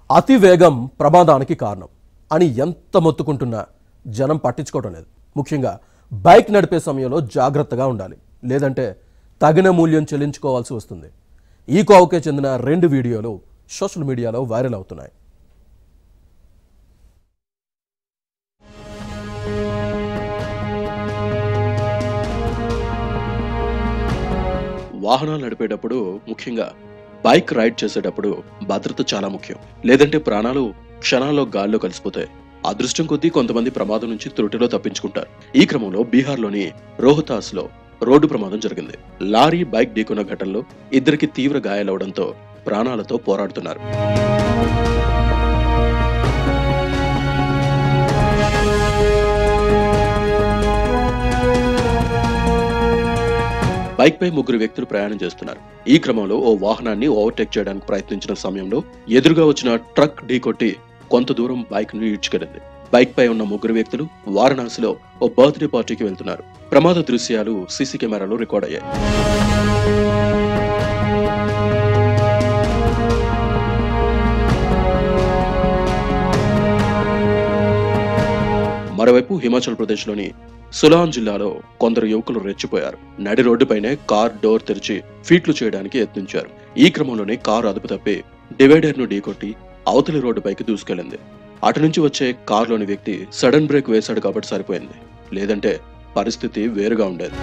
అతి వేగం ప్రమాదానికి కారణం అని ఎంత మొత్తుకుంటున్నా జనం పట్టించుకోవటం లేదు ముఖ్యంగా బైక్ నడిపే సమయంలో జాగ్రత్తగా ఉండాలి లేదంటే తగిన మూల్యం చెల్లించుకోవాల్సి వస్తుంది ఈ కోవకే చెందిన రెండు వీడియోలు సోషల్ మీడియాలో వైరల్ అవుతున్నాయి వాహనాలు నడిపేటప్పుడు ముఖ్యంగా బైక్ రైడ్ చేసేటప్పుడు భద్రత చాలా ముఖ్యం లేదంటే ప్రాణాలు క్షణాల్లో గాల్లో కలిసిపోతాయి అదృష్టం కొద్దీ కొంతమంది ప్రమాదం నుంచి త్రుటిలో తప్పించుకుంటారు ఈ క్రమంలో బీహార్లోని రోహతాస్ లో రోడ్డు ప్రమాదం జరిగింది లారీ బైక్ ఢీకొన్న ఘటనలో ఇద్దరికి తీవ్ర గాయాలవడంతో ప్రాణాలతో పోరాడుతున్నారు బైక్ పై ముగ్గురు వ్యక్తులు ప్రయాణం చేస్తున్నారు ఈ క్రమంలో ఓ వాహనాన్ని ఓవర్టేక్ చేయడానికి ప్రయత్నించిన సమయంలో ఎదురుగా వచ్చిన ట్రక్ ఢీకొట్టి కొంత దూరం బైక్ ను ఈడ్చుకెళ్ళింది బైక్ పై ఉన్న ముగ్గురు వ్యక్తులు వారణాసిలో ఓ బర్త్డే పార్టీకి వెళ్తున్నారు ప్రమాద దృశ్యాలు సీసీ కెమెరాలో రికార్డ్ అయ్యాయి మరోవైపు హిమాచల్ ప్రదేశ్ లోని సులాన్ జిల్లాలో కొందరు యువకులు రెచ్చిపోయారు నడి రోడ్డుపైనే కార్ డోర్ తెరిచి ఫీట్లు చేయడానికి యత్నించారు ఈ క్రమంలోనే కారు అదుపు తప్పి డివైడర్ ను ఢీకొట్టి అవతలి రోడ్డుపైకి దూసుకెళ్లింది అటు నుంచి వచ్చే కారులోని వ్యక్తి సడన్ బ్రేక్ వేశాడు కాబట్టి సరిపోయింది లేదంటే పరిస్థితి వేరుగా ఉండేది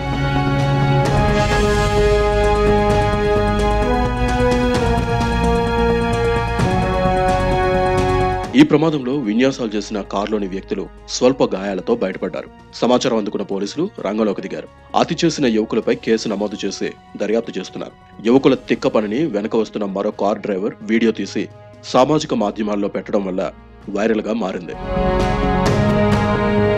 ఈ ప్రమాదంలో విన్యాసాలు చేసిన కారులోని వ్యక్తులు స్వల్ప గాయాలతో బయటపడ్డారు సమాచారం అందుకున్న పోలీసులు రంగంలోకి దిగారు అతి చేసిన యువకులపై కేసు నమోదు చేసి దర్యాప్తు చేస్తున్నారు యువకుల తిక్క పనిని వెనక వస్తున్న మరో కార్ డ్రైవర్ వీడియో తీసి సామాజిక మాధ్యమాల్లో పెట్టడం వల్ల వైరల్ గా మారింది